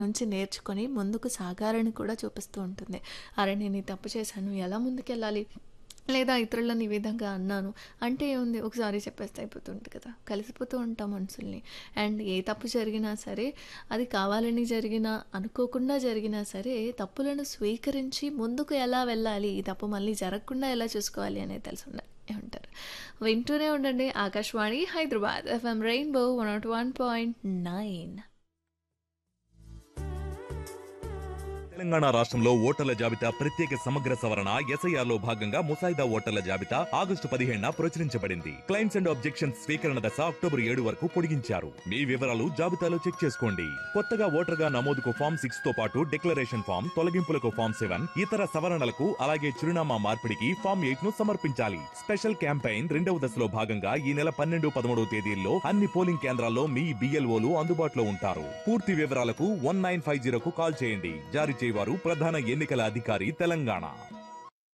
నుంచి నేర్చుకొని ముందుకు సాగాలని కూడా చూపిస్తూ ఉంటుంది. అరె! నేను ఈ తప్పు చేశాను. ఎలా ముందుకెళ్ళాలి? లేదా ఇతరులని ఈ విధంగా అన్నాను. అంటే ఏముంది ఒకసారి చెప్పేస్తే అయిపోతుంది కదా! కలిసిపోతూ ఉంటాం మనుషుల్ని. అండ్ ఏ తప్పు జరిగినా సరే అది కావాలని జరిగినా, అనుకోకుండా జరిగినా సరే తప్పులను స్వీకరించి ముందుకు ఎలా వెళ్ళాలి? ఈ తప్పు మళ్ళీ జరగకుండా ఎలా చూసుకోవాలి అనేది తెలిసుండాలి ఉంటారు. వింటూనే ఉండండి ఆకాశవాణి హైదరాబాద్ ఎఫ్ఎం రెయిన్బో 101.9 తెలంగాణ రాష్ట్రంలో ఓటర్ల జాబితా ప్రత్యేక సమగ్ర సవరణ ఎస్ఐఆర్లో భాగంగా ముసాయిదా ఓటర్ల జాబితా ఆగస్టు పదిహేడున ప్రచురించబడింది క్లైమ్స్ అండ్ ఆబ్జెక్షన్స్ స్వీకరణ దశ అక్టోబర్ ఏడు వరకు పొడిగించారు మీ వివరాలు జాబితాలో చెక్ చేసుకోండి కొత్తగా ఓటర్గా నమోదుకు ఫామ్ సిక్స్ తో పాటు డిక్లరేషన్ ఫామ్ తొలగింపులకు ఫామ్ సెవెన్ ఇతర సవరణలకు అలాగే చిరునామా మార్పిడికి ఫామ్ ఎయిట్ ను సమర్పించాలి స్పెషల్ క్యాంపెయిన్ రెండవ దశలో భాగంగా ఈ నెల పన్నెండు పదమూడవ తేదీల్లో అన్ని పోలింగ్ కేంద్రాల్లో మీ బిఎల్ఓలు అందుబాటులో ఉంటారు పూర్తి వివరాలకు వన్ నైన్ ఫైవ్ జీరోకు కాల్ చేయండి జారీ చేయవారు ప్రధాన ఎన్నికల అధికారి తెలంగాణ